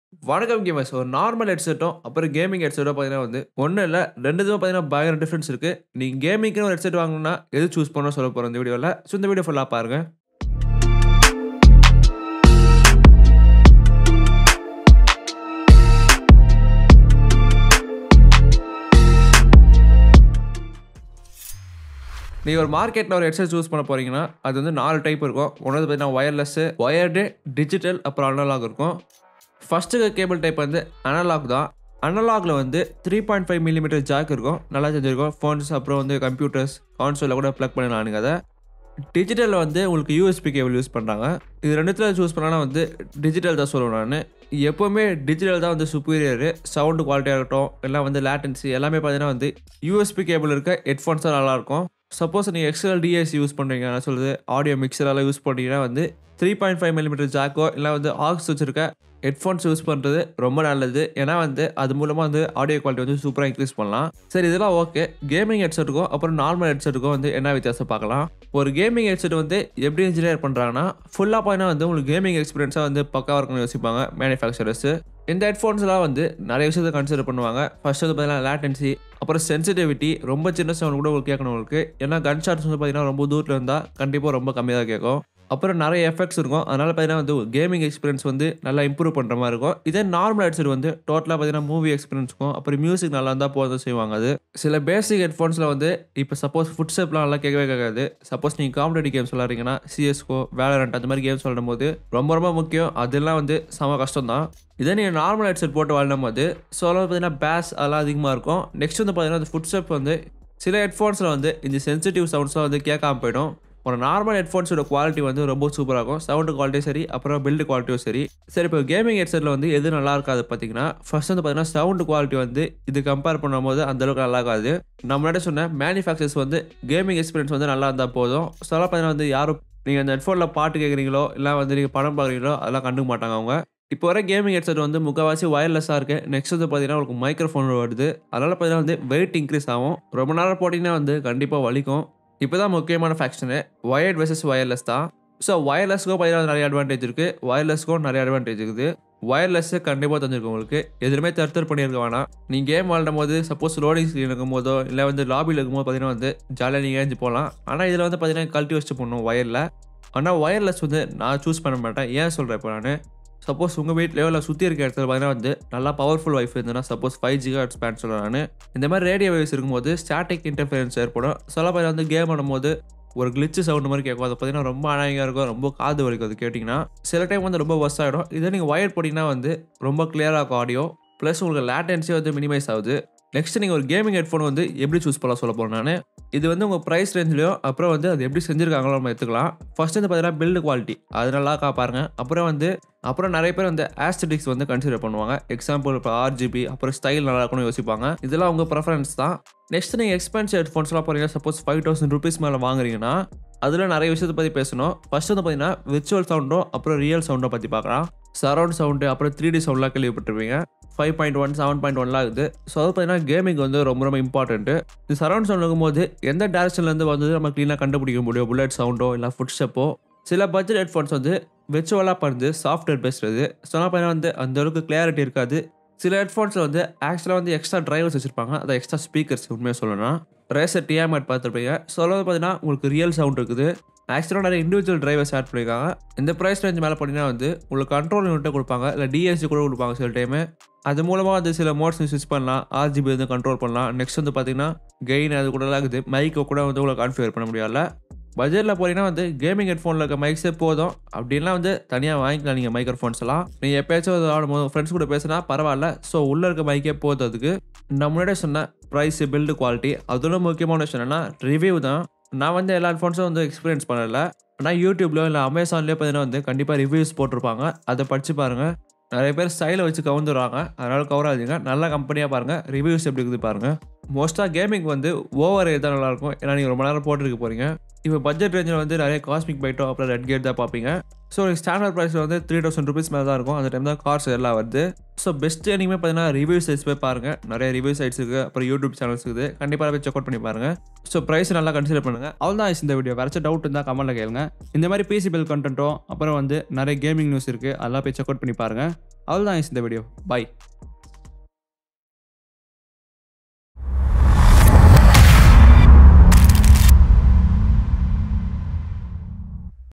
வணக்கம் கேமர்ஸ். ஒரு நார்மல் ஹெட்செட்டும், அப்புறம் கேமிங் ஹெட்செட்டும் பார்த்தீங்கன்னா வந்து, ஒண்ணும் இல்ல 2த்துக்கும் பார்த்தீங்கன்னா பயங்கர டிஃபரன்ஸ் இருக்கு. நீங்க கேமிங்க்குன்னு ஒரு ஹெட்செட் வாங்கணும்னா, எது சூஸ் பண்ணணும்னு சொல்லப் போறேன் இந்த வீடியோல. ஸோ இந்த வீடியோ ஃபுல்லா பாருங்க. நீங்க ஒரு மார்க்கெட்ல ஒரு ஹெட்செட் சூஸ் பண்ண போறீங்கன்னா, அது வந்து 4 டைப் இருக்கும். ஒண்ணு வந்து பார்த்தீங்கன்னா வயர்லெஸ், வயர்டு, டிஜிட்டல் அப்புறம் அனலாக் இருக்கும். ஃபர்ஸ்ட்டு கேபிள் டைப் வந்து அனலாக் தான். அனலாக்ல வந்து 3.5 மில்லிமீட்டர் ஜாக் இருக்கும். நல்லா தெரிஞ்சிருக்கும். ஃபோன்ஸ் அப்புறம் வந்து கம்ப்யூட்டர்ஸ், கான்சோல்ல கூட பிளக் பண்ணலாம் நீங்க அத. டிஜிட்டல்ல வந்து உங்களுக்கு யூஎஸ்பி கேபிள் யூஸ் பண்றாங்க. இது 2த்துல சூஸ் பண்ணனா வந்து டிஜிட்டல் தான் சொல்லுவேன் நானு. எப்பவுமே டிஜிட்டல் தான் வந்து சுப்பீரியர். சவுண்ட் குவாலிட்டியா இருக்கட்டும், எல்லாம் வந்து லேட்டன்சி எல்லாமே பார்த்தீங்கன்னா வந்து யூஎஸ்பி கேபிள் இருக்க ஹெட்ஃபோன்ஸ் தான் நல்லாயிருக்கும். சப்போஸ் நீங்க எக்ஸ்டர்னல் டிஏசி யூஸ் பண்றீங்க நான் சொல்றது ஆடியோ மிக்சர் எல்லாம் யூஸ் பண்றீங்கன்னா வந்து 3.5 மில்லிமீட்டர் ஜாக்கோ இல்ல வந்து ஆக்ஸ் வச்சிருக்க ஹெட்ஃபோன்ஸ் யூஸ் பண்றது ரொம்ப நல்லது. ஏன்னா வந்து அது மூலமா வந்து ஆடியோ குவாலிட்டி வந்து சூப்பரா இன்க்ரீஸ் பண்ணலாம். சரி இதெல்லாம் ஓகே. கேமிங் ஹெட்செட்டுக்கும் அப்புறம் நார்மல் ஹெட்செட்டுக்கும் வந்து என்ன வித்தியாசம் பார்க்கலாம். ஒரு கேமிங் ஹெட்செட் வந்து எப்படி இன்ஜினியர் பண்றாங்கன்னா, ஃபுல்லா பார்த்தீங்கன்னா வந்து உங்களுக்கு கேமிங் எக்ஸ்பீரியன்ஸா வந்து பக்காவா இருக்கணும்னு யோசிப்பாங்க மேனுஃபேக்சரர்ஸ். இந்த ஹெட்ஃபோன்ஸ்லாம் வந்து நிறைய விஷயத்த கன்சிடர் பண்ணுவாங்க. ஃபர்ஸ்ட் வந்து பார்த்தீங்கன்னா லேட்டன்சி, அப்புறம் சென்சிட்டிவிட்டி ரொம்ப சின்ன சவுண்ட் கூட உங்களுக்கு கேட்கணும் உங்களுக்கு. ஏன்னா கன் ஷாட்ஸ் வந்து பார்த்தீங்கன்னா ரொம்ப தூரத்துல இருந்தா கண்டிப்பா ரொம்ப கம்மியா தான் கேட்கும். அப்புறம் நிறைய எஃபெக்ட்ஸ் இருக்கும். அதனால பார்த்தீங்கன்னா வந்து கேமிங் எக்ஸ்பீரியன்ஸ் வந்து நல்லா இம்ப்ரூவ் பண்ற மாரி இருக்கும். இதே நார்மல் ஹெட்செட் வந்து டோட்டலா பார்த்தீங்கன்னா மூவி எக்ஸ்பீரியன்ஸ்க்கும் அப்புறம் மியூசிக் நல்லா இருந்தா போதும் செய்வாங்க அது. சில பேசிக் ஹெட்ஃபோன்ஸ்ல வந்து இப்ப சப்போஸ் ஃபுட் ஸ்டெப்லாம் நல்லா கேட்கவே கேட்காது. சப்போஸ் நீங்க காம்படிட்டிவ் கேம்ஸ் விளையாடுறீங்கன்னா, சிஎஸ்கோ, வேலரண்ட் அந்த மாரி கேம்ஸ் விளையாடும்போது ரொம்ப ரொம்ப முக்கியம். அதெல்லாம் வந்து செம கஷ்டம் தான். இதே நீங்க நார்மல் ஹெட்செட் போட்டு விளையாடும்போது சோலோ பார்த்தீங்கன்னா பேஸ் அதெல்லாம் அதிகமா இருக்கும். நெக்ஸ்ட் வந்து பார்த்தீங்கன்னா அந்த ஃபுட் ஸ்டெப் வந்து சில ஹெட்ஃபோன்ஸ்ல வந்து இந்த சென்சிட்டிவ் சவுண்ட்ஸ்லாம் வந்து கேட்காம போயிடும். ஒரு நார்மல் ஹெட்ஃபோன்ஸோட குவாலிட்டி வந்து ரொம்ப சூப்பரா இருக்கும். சவுண்ட் குவாலிட்டியும் சரி, அப்புறம் பில்ட் குவாலிட்டியும் சரி. சரி இப்போ கேமிங் ஹெட்செட்ல வந்து எது நல்லா இருக்காது பார்த்தீங்கன்னா, ஃபர்ஸ்ட் வந்து பார்த்தீங்கன்னா சவுண்ட் குவாலிட்டி வந்து இது கம்பேர் பண்ணும்போது அந்த அளவுக்கு நல்லா இருக்காது. நான் முன்னாடியே சொன்னேன் மேனுஃபேக்சரர்ஸ் வந்து கேமிங் எக்ஸ்பீரியன்ஸ் வந்து நல்லா இருந்தா போதும். சொல்ல பார்த்தீங்கன்னா வந்து யாரும் நீங்க அந்த ஹெட்ஃபோன்ல பாட்டு கேட்குறீங்களோ, இல்ல வந்து நீங்க படம் பார்க்குறீங்களோ அதெல்லாம் கண்டுக்க மாட்டாங்க அவங்க. இப்போ வர கேமிங் ஹெட்செட் வந்து முக்கால்வாசி வயர்லெஸ்ஸா இருக்கு. நெக்ஸ்ட் வந்து பார்த்தீங்கன்னா உங்களுக்கு மைக்ரோஃபோன் வருது. அதனால பார்த்தீங்கன்னா வந்து வெயிட் இன்க்ரீஸ் ஆகும். ரொம்ப நேரம் போட்டீங்கன்னா வந்து கண்டிப்பா வலிக்கும். இப்போ தான் முக்கியமான ஃபேக்ஷனு வயர்ட் வெர்சஸ் வயர்லெஸ் தான். ஸோ வயர்லெஸ்க்கும் பார்த்தீங்கன்னா நிறைய அட்வான்டேஜ் இருக்கு. வயர்லெஸ்க்கும் நிறைய அட்வான்டேஜ் இருக்குது. வயர்லெஸ் கண்டிப்பா தெரிஞ்சிருக்கும் உங்களுக்கு. எதுலயுமே தர்தர் பண்ணியிருக்க வேணாம். நீங்க கேம் விளையாடும்போது சப்போஸ் லோடிங் ஸ்க்ரீன் இருக்கும்போதோ, இல்ல வந்து லாபில இருக்கும்போது பார்த்தீங்கன்னா வந்து ஜாலியா நீங்க ஏஞ்சி போலாம். ஆனா இதுல வந்து பார்த்தீங்கன்னா கழட்டி வச்சுட்டு போடணும் வயர்ல. ஆனா வயர்லெஸ் வந்து நான் சூஸ் பண்ண மாட்டேன். ஏன் சொல்றேன் இப்போ நானு. சப்போஸ் உங்க வீட்லயோ இல்ல சுத்தி இருக்க இடத்துல பார்த்தீங்கன்னா வந்து நல்லா பவர்ஃபுல் வைஃபை இருந்ததுன்னா சப்போஸ் 5 ஜிகாஹெர்ட்ஸ் ஸ்பேன் சொல்றேன் நானு. இந்த மாரி ரேடியோ வேவ்ஸ் இருக்கும்போது ஸ்டாட்டிக் இன்டர்ஃபியரன்ஸ் ஏற்படும். சொல்ல பார்த்தீங்கன்னா வந்து கேம் ஆடும்போது ஒரு கிளிட்ச் சவுண்ட் மாரி கேட்கும். அது பார்த்தீங்கன்னா ரொம்ப அநாயகமா இருக்கும். ரொம்ப காது வலிக்கும் அது கேட்டீங்கன்னா. சில டைம் வந்து ரொம்ப வொர்ஸ்ட் ஆயிடும். இதே நீங்க வயர்ட் போட்டீங்கன்னா வந்து ரொம்ப கிளியரா இருக்கும் ஆடியோ. பிளஸ் உங்களுக்கு லேட்டன்சி வந்து மினிமைஸ் ஆகுது. நெக்ஸ்ட் நீங்க ஒரு கேமிங் ஹெட்ஃபோன் வந்து எப்படி சூஸ் பண்ணலாம் சொல்லப் போறேன் நானு. இது வந்து உங்க பிரைஸ் ரேஞ்ச்லயும் அப்புறம் வந்து அது எப்படி செஞ்சிருக்காங்களோ நம்ம எடுத்துக்கலாம். ஃபர்ஸ்ட் வந்து பார்த்தீங்கன்னா பில்ட் குவாலிட்டி. அது நல்லா இருக்கா பாருங்க. அப்புறம் வந்து அப்புறம் நிறைய பேர் வந்து ஆஸ்தெடிக்ஸ் வந்து கன்சிடர் பண்ணுவாங்க. எக்ஸாம்பிள் இப்போ ஆர்ஜிபி அப்புறம் ஸ்டைல் நல்லா இருக்கணும்னு யோசிப்பாங்க. இதெல்லாம் உங்க பிரெஃபரன்ஸ் தான். நெக்ஸ்ட் நீங்க எக்ஸ்பென்சிவ் ஹெட்ஃபோன்ஸ்லாம் போறீங்க சப்போஸ் 5000 ரூபீஸ் மேல வாங்குறீங்கன்னா, அதுல நிறைய விஷயத்த பத்தி பேசணும். ஃபர்ஸ்ட் வந்து பார்த்தீங்கன்னா விர்ச்சுவல் சவுண்டும் அப்புறம் ரியல் சவுண்ட பத்தி பார்க்கலாம். சரவுண்ட் சவுண்ட் அப்புறம் 3டி சவுண்ட்லாம் கேள்விப்பட்டிருப்பீங்க. 5.1, 7.1லாம் இருக்குது. ஸோ அது பார்த்தீங்கன்னா கேமிங் வந்து ரொம்ப ரொம்ப இம்பார்ட்டன்ட். இந்த சரவுண்ட் சவுண்ட் இருக்கும்போது எந்த டைரக்ஷன்ல இருந்து வந்தது நம்ம கிளீனா கண்டுபிடிக்க முடியும். புல்லட் சவுண்டோ இல்ல ஃபுட் ஸ்டெப்போ. சில பட்ஜெட் ஹெட்ஃபோன்ஸ் வந்து விர்ச்சுவலா பண்ணுது. Software based. சொன்னா பார்த்தீங்கன்னா வந்து அந்த அளவுக்கு கிளாரிட்டி இருக்காது. சில ஹெட்ஃபோன்ஸ்ல வந்து ஆக்சுவலா வந்து எக்ஸ்ட்ரா டிரைவர்ஸ் வச்சிருப்பாங்க. அது எக்ஸ்ட்ரா ஸ்பீக்கர்ஸ் உண்மையா சொல்லணும்னா. ரேசர் டியாமேட் பார்த்துருப்பீங்க. ஸோ அதுல பார்த்தீங்கன்னா உங்களுக்கு ரியல் சவுண்ட் இருக்குது. ஆக்சுவலா நிறைய இண்டிவிஜுவல் டிரைவர்ஸ் ஆட் பண்ணியிருக்காங்க. இந்த பிரைஸ் ரேஞ்ச் மேல போனீங்கன்னா வந்து உங்களுக்கு கண்ட்ரோல் யூனிட்டே கொடுப்பாங்க. இல்ல டிஏசி கூட கொடுப்பாங்க சில டைமு. அது மூலமா வந்து சில மோட்ஸ் ஸ்விட்ச் பண்ணலாம். ஆர்ஜிபி வந்து கண்ட்ரோல் பண்ணலாம். நெக்ஸ்ட் வந்து பார்த்தீங்கன்னா கெயின் அது கூடலாம் இருக்குது. மைக்க கூட வந்து உங்களுக்கு கான்ஃபிகர் பண்ண முடியாதுல்ல. பட்ஜெட்ல போறீங்கன்னா வந்து கேமிங் ஹெட்ஃபோன்ல இருக்க மைக்ஸே போதும். அப்படின்லாம் வந்து தனியா வாங்கிக்கலாம் நீங்க மைக்ரோஃபோன்ஸ் எல்லாம். நீங்க எப்பயாச்சும் விளையாடும்போது ஃப்ரெண்ட்ஸ் கூட பேசினா பரவாயில்ல. ஸோ உள்ள இருக்க மைக்கே போதும் அதுக்கு. நான் முன்னாடியே சொன்னேன் பிரைஸ், பில்ட் குவாலிட்டி. அதோட முக்கியமான விஷயம் என்னன்னா ரிவ்யூ தான். நான் வந்து எல்லா ஹெட்ஃபோன்ஸும் வந்து எக்ஸ்பீரியன்ஸ் பண்ணல. ஆனா யூடியூப்லயோ இல்ல அமேசான்லயோ பார்த்தீங்கன்னா வந்து கண்டிப்பா ரிவ்யூஸ் போட்டிருப்பாங்க. அத படிச்சு பாருங்க. நிறைய பேர் ஸ்டைல வச்சு கவுந்துருவாங்க. அதனால கவராதீங்க. நல்ல கம்பெனியா பாருங்க. ரிவ்யூஸ் எப்படி இருக்குது பாருங்க. மோஸ்ட்டா கேமிங் வந்து ஓவர் தான் நல்லாயிருக்கும். ஏன்னா நீங்க ரொம்ப நேரம் போட்டுருக்க போறீங்க. இப்போ பட்ஜெட் ரேஞ்சில் வந்து நிறைய காஸ்மிக் பைட்டோ அப்புறம் ரெட் கேட் தான் பார்ப்பீங்க. ஸோ ஸ்டாண்டர்ட் ப்ரைஸ் வந்து 3000 ரூபீஸ் மேலே தான் இருக்கும். அந்த டைம் தான் கார்ஸ் எல்லாம் வருது. ஸோ பெஸ்ட் இனிமே பார்த்தீங்கன்னா ரிவ்யூ சைட்ஸ் போய் பாருங்கள் நிறைய ரிவ்யூ சைட்ஸ் இருக்குது அப்புறம் யூடியூப் சேனல்ஸ் இருக்குது கண்டிப்பாக போய் செக் அவுட் பண்ணி பாருங்கள் ஸோ ப்ரைஸ் நல்லா கன்சிடர் பண்ணுங்கள் அவ்வளோதான் இந்த வீடியோ வேறு டவுட் இருந்தால் கமெண்ட்டில் கேளுங்க இந்த மாதிரி பிசி பில் கண்டென்ட்டும் அப்புறம் வந்து நிறைய கேமிங் நியூஸ் இருக்குது அதெல்லாம் போய் செக் அவுட் பண்ணி பாருங்கள் அவ்வளோதான் இந்த வீடியோ பை